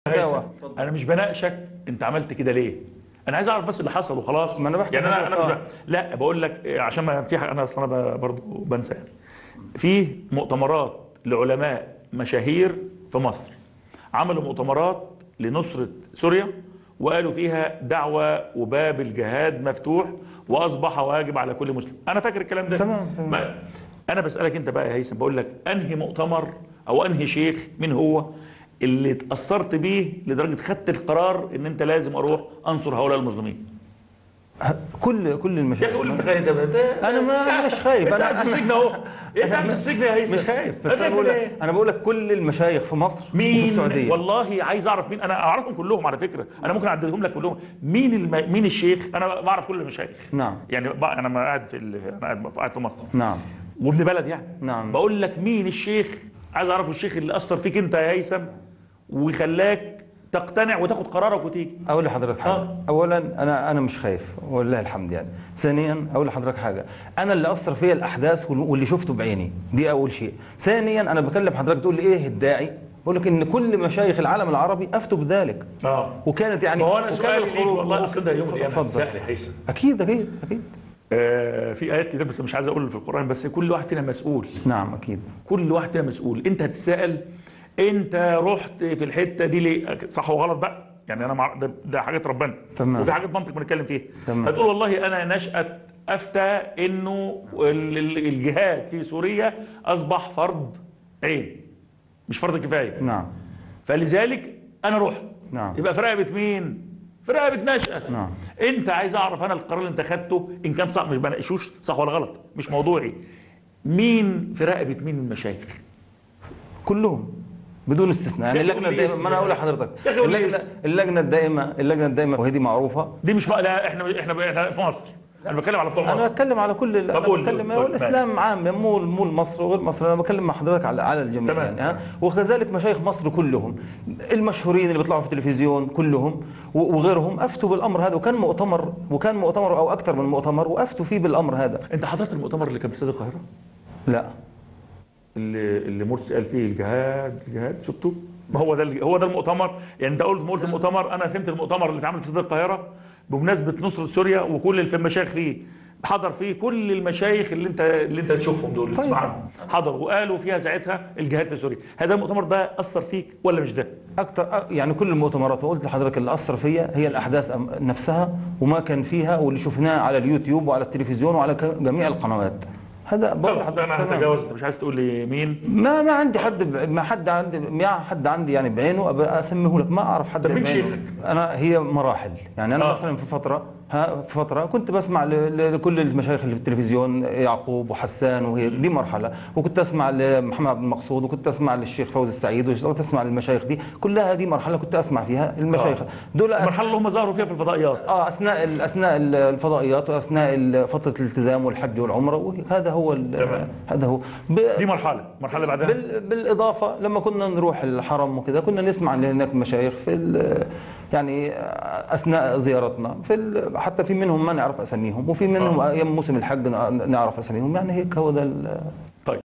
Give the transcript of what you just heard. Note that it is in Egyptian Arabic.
دعوة. هيثم، انا مش بناقشك انت عملت كده ليه انا عايز اعرف بس اللي حصل وخلاص ما أنا بحكي يعني انا لك، انا مش آه. ب... لا بقول لك إيه، عشان ما في حاجه انا اصلا انا برضه بنسى يعني في مؤتمرات لعلماء مشاهير في مصر عملوا مؤتمرات لنصره سوريا وقالوا فيها دعوه وباب الجهاد مفتوح واصبح واجب على كل مسلم انا فاكر الكلام ده تمام، تمام. ما انا بسالك انت بقى يا هيثم بقول لك انهي مؤتمر او انهي شيخ مين هو اللي اتاثرت بيه لدرجه خدت القرار ان انت لازم اروح انصر هؤلاء المظلومين كل كل يا المشاكل اخي قول لي انت خايف انت انا ما مش خايف انت انا قاعد في أنا- السجن اهو انت قاعد في السجن يا هيثم مش خايف بس خايف انا بقول من لك ايه؟ انا بقول لك كل المشايخ في مصر وفي مين السعوديه والله عايز اعرف مين انا اعرفهم كلهم على فكره انا ممكن اعدلهم لك كلهم مين الم... مين الشيخ انا بعرف كل المشايخ نعم. يعني ب... انا ما قاعد في ال... انا قاعد قاعد في مصر نعم وابن بلد يعني نعم. بقول لك مين الشيخ عايز اعرف الشيخ اللي اثر فيك انت يا هيثم وخلاك تقتنع وتاخد قرارك وتيجي اقول لحضرتك حاجه آه. اولا انا انا مش خايف ولله الحمد يعني ثانيا اقول لحضرتك حاجه انا اللي اثر فيا الاحداث وال- واللي شفته بعيني دي اول شيء ثانيا انا بكلم حضرتك تقول لي ايه الداعي بقول لك ان كل مشايخ العالم العربي افتوا بذلك اه وكانت يعني ما هو انا وكان سؤالي ليك الخروج- والله اصل ده يوم القيامه اتفضل. سهل يا هيثم اكيد اكيد اكيد آه في ايات كتير بس مش عايز اقول في القران بس كل واحد فينا مسؤول نعم اكيد كل واحد فينا مسؤول انت هتسال انت رحت في الحته دي ليه صح وغلط بقى يعني انا مع ده, ده حاجات ربنا تمام. وفي حاجات منطق بنتكلم فيها تمام. هتقول والله انا نشأت افتى انه ال- ال- الجهاد في سوريا اصبح فرض عين مش فرض كفايه نعم فلذلك انا رحت نعم. يبقى في رقبه مين في رقبه نشأت نعم. انت عايز اعرف انا القرار اللي انت خدته ان كان صح مش بناقشوش صح ولا غلط مش موضوعي مين في رقبه مين من المشايخ كلهم بدون استثناء يعني يا أخي اللجنه قول لي الدائمه اسم ما انا اقول يا لحضرتك يا أخي قول لي اللجنه اسم. اللجنه الدائمه اللجنه الدائمه وهي دي معروفه دي مش بقى لا احنا احنا احنا في مصر انا بتكلم على بتوع انا مصر بتكلم على كل ال- طب انا قول لي، بتكلم قول لي. والاسلام عام مو مو مصر وغير مصر انا بتكلم مع حضرتك على على الجميع تمام. يعني ها وكذلك مشايخ مصر كلهم المشهورين اللي بيطلعوا في التلفزيون كلهم و- وغيرهم افتوا بالامر هذا وكان مؤتمر وكان مؤتمر او اكثر من مؤتمر وافتوا فيه بالامر هذا انت حضرت المؤتمر اللي كان في استاد القاهره لا اللي اللي مرسي قال فيه الجهاد الجهاد شفته ما هو ده الج- هو ده المؤتمر يعني انت قلت قلت المؤتمر انا فهمت المؤتمر اللي اتعمل في استاد القاهره بمناسبه نصره سوريا وكل اللي في المشايخ فيه حضر فيه كل المشايخ اللي انت اللي انت تشوفهم دول اللي طيب. تسمع عنهم حضروا وقالوا فيها ساعتها الجهاد في سوريا هذا المؤتمر ده اثر فيك ولا مش ده اكثر يعني كل المؤتمرات وقلت لحضرتك اللي اثر فيا هي الاحداث أم- نفسها وما كان فيها واللي شفناه على اليوتيوب وعلى التلفزيون وعلى ك- جميع القنوات هذا بقول خلاص لحضرتك ده انا تمام. هتجاوز انت مش عايز تقول لي مين ما ما عندي حد ب... ما حد عندي ما حد عندي يعني بعينه أبقى اسميه لك ما اعرف حد طب مين بعينه. شيخك؟ انا هي مراحل يعني انا آه. آه. مثلا في فتره ها في فتره كنت بسمع ل... ل- لكل المشايخ اللي في التلفزيون يعقوب وحسان وهي دي مرحله وكنت اسمع لمحمد عبد المقصود وكنت اسمع للشيخ فوزي السعيد وكنت اسمع للمشايخ دي كلها دي مرحله كنت اسمع فيها المشايخ آه. دول أس... المرحله اللي هم ظهروا فيها في الفضائيات اه اثناء ال- اثناء ال- الفضائيات واثناء ال- فتره الالتزام والحج والعمره وهذا هو ال- تمام. هذا هو ب... دي مرحله المرحله اللي بعدها بال... بالاضافه لما كنا نروح الحرم وكذا كنا نسمع ان هناك مشايخ في ال... يعني اثناء زيارتنا في ال... حتى في منهم ما نعرف اساميهم وفي منهم آه. ايام موسم الحج نعرف اساميهم يعني هيك هو ده ال...